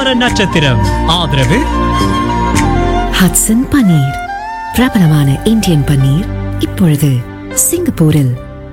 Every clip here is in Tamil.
வார நட்சத்திரம் ஆதரவு ஹட்சன் பன்னீர் பிரபலமான இந்தியன் பன்னீர் இப்பொழுது சிங்கப்பூரில்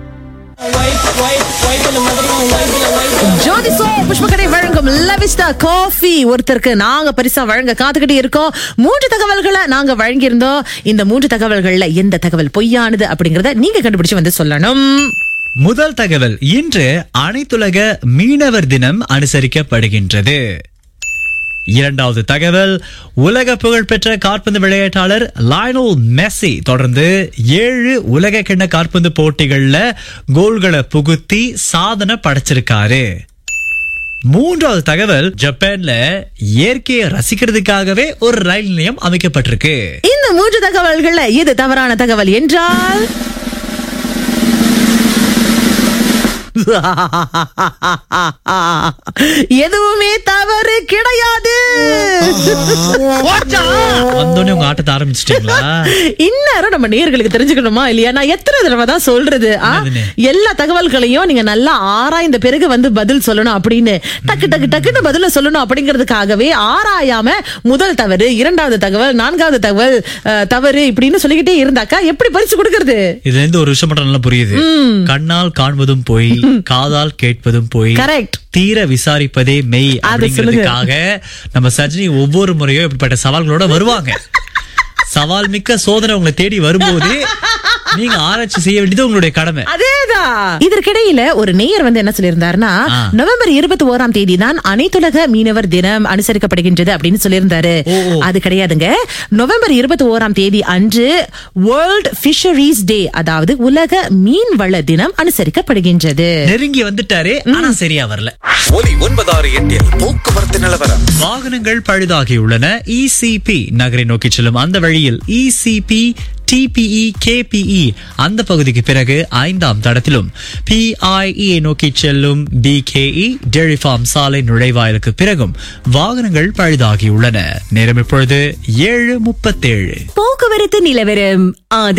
ஜோதிசோ புஷ்பகடை வழங்கும் லவிஸ்டா காஃபி ஒருத்தருக்கு நாங்க பரிசா வழங்க காத்துக்கிட்டு இருக்கோம் மூன்று தகவல்களை நாங்க வழங்கியிருந்தோம் இந்த மூன்று தகவல்கள்ல எந்த தகவல் பொய்யானது அப்படிங்கறத நீங்க கண்டுபிடிச்சு வந்து சொல்லணும் முதல் தகவல் இன்று அனைத்துலக மீனவர் தினம் அனுசரிக்கப்படுகின்றது இரண்டாவது தகவல் உலக புகழ்பெற்ற காற்பந்து விளையாட்டாளர் லாயனல் மெஸ்ஸி தொடர்ந்து ஏழு உலக கிண்ண காற்பந்து போட்டிகள்ல கோல்களை புகுத்தி சாதனை படைச்சிருக்காரு மூன்றாவது தகவல் ஜப்பான்ல இயற்கையை ரசிக்கிறதுக்காகவே ஒரு ரயில் நிலையம் அமைக்கப்பட்டிருக்கு இந்த மூன்று தகவல்கள்ல எது தவறான தகவல் என்றால் எதுவுமே தவறு கிடையாது வந்தோடனே உங்க ஆட்டத்தை ஆரம்பிச்சிட்டீங்களா இந்நேரம் நம்ம நேர்களுக்கு தெரிஞ்சுக்கணுமா இல்லையா நான் எத்தனை தடவை தான் சொல்றது ஆ? என்னதுன்னு? எல்லா தகவல்களையும் நீங்க நல்லா ஆராய்ந்த பிறகு வந்து பதில் சொல்லணும் அப்படின்னு டக்கு டக்கு டக்குன்னு பதில சொல்லணும் அப்படிங்கிறதுக்காகவே ஆராயாம முதல் தவறு இரண்டாவது தகவல் நான்காவது தகவல் அஹ், தவறு இப்படின்னு சொல்லிக்கிட்டே இருந்தாக்கா எப்படி பரிசு கொடுக்கறது இதுல இருந்து ஒரு விஷயம் மட்டும் நல்லா புரியுது கண்ணால் காண்பதும் போய் காதால் கேட்பதும் போய் கரெக்ட் தீர விசாரிப்பதே மெய் அதை சொல்லுங்க. அப்படிங்கிறதுக்காக நம்ம சஜினி ஒவ்வொரு முறையும் இப்படிப்பட்ட சவால்களோட வருவாங்க சவால் மிக்க சோதனை உங்களை தேடி வரும்போது நீங்க ஆராய்ச்சி செய்ய வேண்டியது உங்களுடைய கடமை அதேதான் இதற்கிடையில ஒரு நேயர் வந்து என்ன சொல்லியிருந்தாருன்னா ஆ. நவம்பர் இருபத்தி ஓராம் தேதி தான் அனைத்துலக மீனவர் தினம் அனுசரிக்கப்படுகின்றது அப்படின்னு சொல்லியிருந்தாரு ஓ, ஓ. அது கிடையாதுங்க நவம்பர் இருபத்தி ஓராம் தேதி அன்று வேர்ல்ட் ஃபிஷரிஸ் டே அதாவது உலக மீன்வள தினம் அனுசரிக்கப்படுகின்றது நெருங்கி வந்துட்டாரு ஆனா சரியா வரல ஒலி ஒன்பதாறு எட்டில் போக்குவரத்து நிலவரம் வாகனங்கள் பழுதாகியுள்ளன இசிபி நகரை நோக்கி செல்லும் அந்த வழியில் இசிபி டிபிஇ கேபிஇ அந்த பகுதிக்கு பிறகு ஐந்தாம் தடத்திலும் பிஐஇ நோக்கி செல்லும் பிகேஇ டெரி ஃபார்ம் சாலை நுழைவாயிலுக்கு பிறகும் வாகனங்கள் பழுதாகியுள்ளன நேரம் இப்பொழுது ஏழு முப்பத்தேழு போக்குவரத்து நிலவரம்